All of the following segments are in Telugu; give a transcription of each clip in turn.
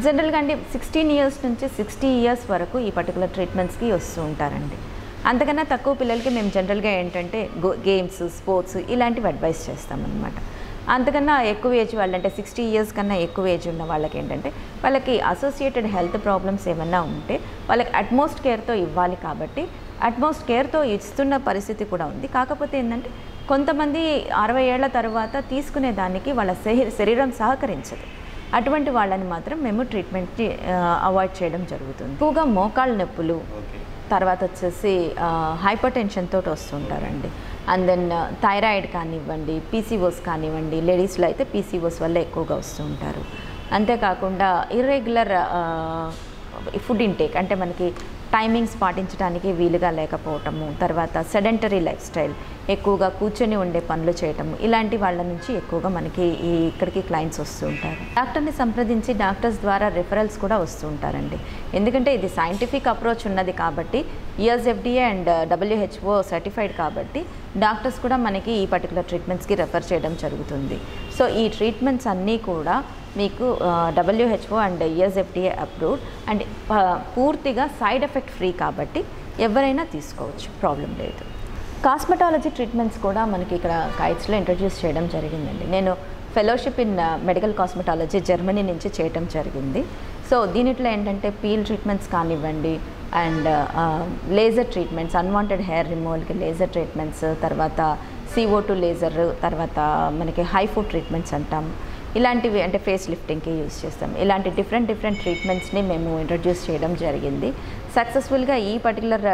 జనరల్గా అండి సిక్స్టీన్ ఇయర్స్ నుంచి సిక్స్టీ ఇయర్స్ వరకు ఈ పర్టికులర్ ట్రీట్మెంట్స్కి వస్తూ ఉంటారండి అంతకన్నా తక్కువ పిల్లలకి మేము జనరల్గా ఏంటంటే గో గేమ్స్ స్పోర్ట్స్ ఇలాంటివి అడ్వైస్ చేస్తామన్నమాట అంతకన్నా ఎక్కువ ఏజ్ వాళ్ళంటే సిక్స్టీ ఇయర్స్ కన్నా ఎక్కువ ఏజ్ ఉన్న వాళ్ళకి ఏంటంటే వాళ్ళకి అసోసియేటెడ్ హెల్త్ ప్రాబ్లమ్స్ ఏమన్నా ఉంటే వాళ్ళకి అట్మోస్ట్ కేర్తో ఇవ్వాలి కాబట్టి అట్మోస్ట్ కేర్తో ఇస్తున్న పరిస్థితి కూడా ఉంది కాకపోతే ఏంటంటే కొంతమంది అరవై ఏళ్ల తర్వాత తీసుకునే దానికి వాళ్ళ శరీ- శరీరం సహకరించదు అటువంటి వాళ్ళని మాత్రం మేము ట్రీట్మెంట్కి అవాయిడ్ చేయడం జరుగుతుంది ఎక్కువగా మోకాళ్ళ నొప్పులు తర్వాత వచ్చేసి హైపర్ టెన్షన్ తోటి వస్తుంటారండి అండ్ దెన్ థైరాయిడ్ కానివ్వండి పీసీఓస్ కానివ్వండి లేడీస్లో అయితే పీసీఓస్ వల్ల ఎక్కువగా వస్తూ ఉంటారు అంతేకాకుండా ఇర్రెగ్యులర్ ఫుడ్ ఇంటేక్ అంటే మనకి టైమింగ్స్ పాటించడానికి వీలుగా లేకపోవటము తర్వాత సెడెంటరీ లైఫ్ స్టైల్ ఎక్కువగా కూర్చొని ఉండే పనులు చేయటము ఇలాంటి వాళ్ళ నుంచి ఎక్కువగా మనకి ఈ ఇక్కడికి క్లయింట్స్ వస్తూ ఉంటారు డాక్టర్ని సంప్రదించి డాక్టర్స్ ద్వారా రిఫరల్స్ కూడా వస్తూ ఉంటారండి ఎందుకంటే ఇది సైంటిఫిక్ అప్రోచ్ ఉన్నది కాబట్టి యుఎస్ఎఫ్డిఏ అండ్ డబ్ల్యూహెచ్ఓ సర్టిఫైడ్ కాబట్టి డాక్టర్స్ కూడా మనకి ఈ పర్టికులర్ ట్రీట్మెంట్స్కి రెఫర్ చేయడం జరుగుతుంది సో ఈ ట్రీట్మెంట్స్ అన్నీ కూడా మీకు WHO and USFDA approved and పూర్తిగా సైడ్ ఎఫెక్ట్ ఫ్రీ కాబట్టి ఎవరైనా తీసుకోవచ్చు ప్రాబ్లం లేదు కాస్మెటాలజీ ట్రీట్మెంట్స్ కూడా మనకి ఇక్కడ కైట్స్లో ఇంట్రడ్యూస్ చేయడం జరిగిందండి నేను fellowship in medical cosmetology Germany నుంచి చేయటం జరిగింది సో దీనిట్లో ఏంటంటే పీల్ ట్రీట్మెంట్స్ కానివ్వండి and laser treatments unwanted hair రిమూవల్కి లేజర్ ట్రీట్మెంట్స్ తర్వాత సిఓ టూ లేజర్ తర్వాత మనకి హై ఫుడ్ ట్రీట్మెంట్స్ అంటాం ఇలాంటివి అంటే ఫేస్ లిఫ్టింగ్కి యూజ్ చేస్తాం ఇలాంటి డిఫరెంట్ డిఫరెంట్ ట్రీట్మెంట్స్ని మేము ఇంట్రడ్యూస్ చేయడం జరిగింది సక్సెస్ఫుల్గా ఈ పర్టికులర్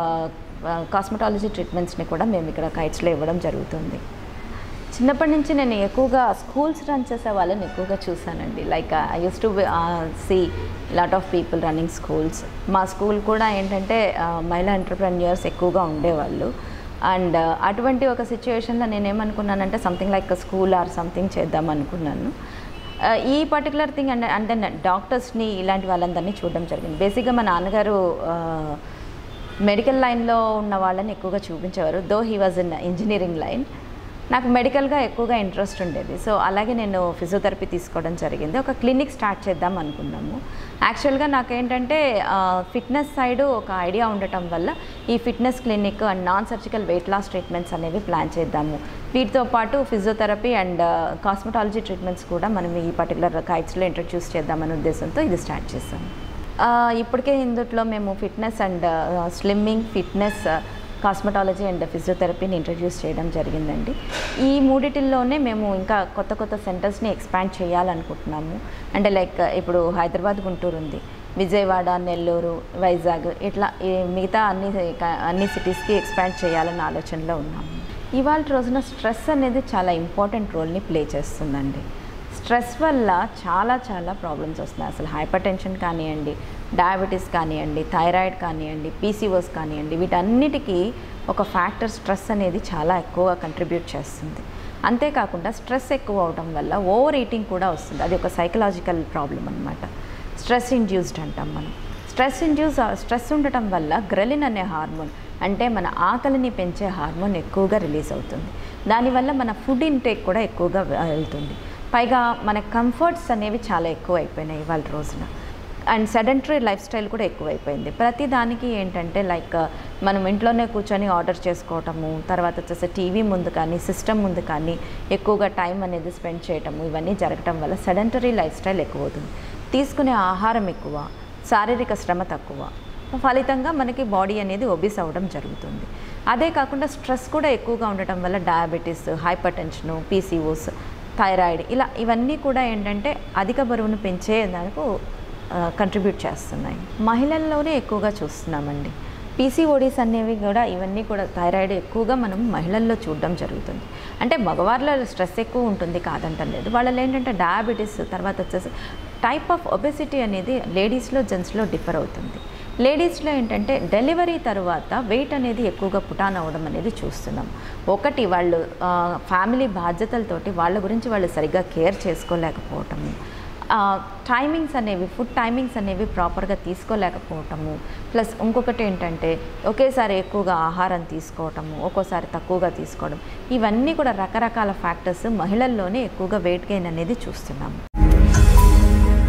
కాస్మెటాలజీ ట్రీట్మెంట్స్ని కూడా మేము ఇక్కడ కైట్స్లో ఇవ్వడం జరుగుతుంది చిన్నప్పటి నుంచి నేను ఎక్కువగా స్కూల్స్ రన్ చేసే వాళ్ళని ఎక్కువగా చూశానండి like I use to see lot of people running schools మా స్కూల్ కూడా ఏంటంటే uh, మహిళా ఎంటర్ప్రెన్యూర్స్ ఎక్కువగా ఉండేవాళ్ళు అండ్ అటువంటి ఒక సిచ్యువేషన్లో నేనేమనుకున్నానంటే something like school or something చేద్దాం అనుకున్నాను Uh, ఈ పర్టికులర్ థింగ్ అంటే అంటే డాక్టర్స్ని ఇలాంటి వాళ్ళందరినీ చూడడం జరిగింది బేసిక్గా మా నాన్నగారు uh, మెడికల్ లైన్లో ఉన్న వాళ్ళని ఎక్కువగా చూపించేవారు though he was in engineering line నాకు మెడికల్గా ఎక్కువగా ఇంట్రెస్ట్ ఉండేది సో అలాగే నేను ఫిజియోథెరపీ తీసుకోవడం జరిగింది ఒక క్లినిక్ స్టార్ట్ చేద్దాం అనుకున్నాము యాక్చువల్గా నాకేంటంటే ఫిట్నెస్ సైడ్ ఒక ఐడియా ఉండటం వల్ల ఈ fitness clinic and non surgical weight loss treatments అనేవి ప్లాన్ చేద్దాము వీటితో పాటు ఫిజియోథెరపీ అండ్ కాస్మెటాలజీ ట్రీట్మెంట్స్ కూడా మనం ఈ పర్టికులర్ కైట్స్లో ఇంట్రడ్యూస్ చేద్దామనే ఉద్దేశంతో ఇది స్టార్ట్ చేసాము ఆ, ఇప్పటికే ఇందుట్లో మేము fitness and slimming fitness cosmetology and ఫిజియోథెరపీని ఇంట్రడ్యూస్ చేయడం జరిగిందండి ఈ మూడిటిల్లోనే మేము ఇంకా కొత్త కొత్త సెంటర్స్ని ఎక్స్పాండ్ చేయాలనుకుంటున్నాము అంటే లైక్ ఇప్పుడు హైదరాబాద్ గుంటూరు ఉంది విజయవాడ నెల్లూరు వైజాగ్ ఇట్లా ఈ మిగతా అన్ని అన్ని సిటీస్కి ఎక్స్పాండ్ చేయాలన్న ఆలోచనలో ఉన్నాము ఇవాళ రోజున స్ట్రెస్ అనేది చాలా ఇంపార్టెంట్ రోల్ని ప్లే చేస్తుందండి స్ట్రెస్ వల్ల చాలా చాలా ప్రాబ్లమ్స్ వస్తున్నాయి అసలు హైపర్ టెన్షన్ కానివ్వండి డయాబెటీస్ కానివ్వండి థైరాయిడ్ కానివ్వండి పీసీఓస్ కానివ్వండి వీటన్నిటికీ ఒక ఫ్యాక్టర్ స్ట్రెస్ అనేది చాలా ఎక్కువగా కంట్రిబ్యూట్ చేస్తుంది అంతేకాకుండా స్ట్రెస్ ఎక్కువ అవడం వల్ల ఓవర్ ఈటింగ్ కూడా వస్తుంది అది ఒక సైకలాజికల్ ప్రాబ్లం అనమాట స్ట్రెస్ ఇండ్యూస్డ్ అంటాం మనం స్ట్రెస్ ఇండ్యూస్ స్ట్రెస్ ఉండటం వల్ల గ్రెలిన్ అనే హార్మోన్ అంటే మన ఆకలిని పెంచే హార్మోన్ ఎక్కువగా రిలీజ్ అవుతుంది దానివల్ల మన ఫుడ్ ఇంటేక్ కూడా ఎక్కువగా వెళ్తుంది పైగా మన కంఫర్ట్స్ అనేవి చాలా ఎక్కువ అయిపోయినాయి ఇవాళ రోజున అండ్ సెడెంటరీ లైఫ్ స్టైల్ కూడా ఎక్కువైపోయింది ప్రతి దానికి ఏంటంటే లైక్ మనం ఇంట్లోనే కూర్చొని ఆర్డర్ చేసుకోవటము తర్వాత వచ్చేసి టీవీ ముందు కానీ సిస్టమ్ ముందు కానీ ఎక్కువగా టైం అనేది స్పెండ్ చేయటము ఇవన్నీ జరగటం వల్ల సెడెంటరీ లైఫ్ స్టైల్ ఎక్కువ అవుతుంది తీసుకునే ఆహారం ఎక్కువ శారీరక శ్రమ తక్కువ ఫలితంగా మనకి బాడీ అనేది ఒబిస్ అవ్వడం జరుగుతుంది అదే కాకుండా స్ట్రెస్ కూడా ఎక్కువగా ఉండటం వల్ల diabetes hypertension PCOS thyroid ఇలా ఇవన్నీ కూడా ఏంటంటే అధిక బరువును పెంచే దానికి కంట్రిబ్యూట్ చేస్తున్నాయి మహిళల్లోనే ఎక్కువగా చూస్తున్నామండి పీసీఓడీస్ అనేవి కూడా ఇవన్నీ కూడా థైరాయిడ్ ఎక్కువగా మనం మహిళల్లో చూడడం జరుగుతుంది అంటే మగవారిలో స్ట్రెస్ ఎక్కువ ఉంటుంది కాదంటం లేదు వాళ్ళలో ఏంటంటే డయాబెటీస్ తర్వాత వచ్చేసి టైప్ ఆఫ్ ఒబెసిటీ అనేది లేడీస్లో జెంట్స్లో డిఫర్ అవుతుంది లేడీస్లో ఏంటంటే డెలివరీ తర్వాత వెయిట్ అనేది ఎక్కువగా పుటాన్ అవ్వడం అనేది చూస్తున్నాం ఒకటి వాళ్ళు ఆ, ఫ్యామిలీ బాధ్యతలతోటి వాళ్ళ గురించి వాళ్ళు సరిగ్గా కేర్ చేసుకోలేకపోవటము ఆ, టైమింగ్స్ అనేవి ఫుడ్ టైమింగ్స్ అనేవి ప్రాపర్గా తీసుకోలేకపోవటము ప్లస్ ఇంకొకటి ఏంటంటే ఒకేసారి ఎక్కువగా ఆహారం తీసుకోవటము ఒక్కోసారి తక్కువగా తీసుకోవడం ఇవన్నీ కూడా రకరకాల ఫ్యాక్టర్స్ మహిళల్లోనే ఎక్కువగా వెయిట్ గెయిన్ అనేది చూస్తున్నాము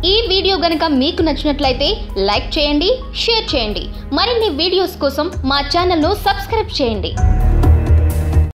ఈ వీడియో గనుక మీకు నచ్చినట్లయితే లైక్ చేయండి షేర్ చేయండి మరిన్ని వీడియోస్ కోసం మా ఛానల్ను సబ్స్క్రైబ్ చేయండి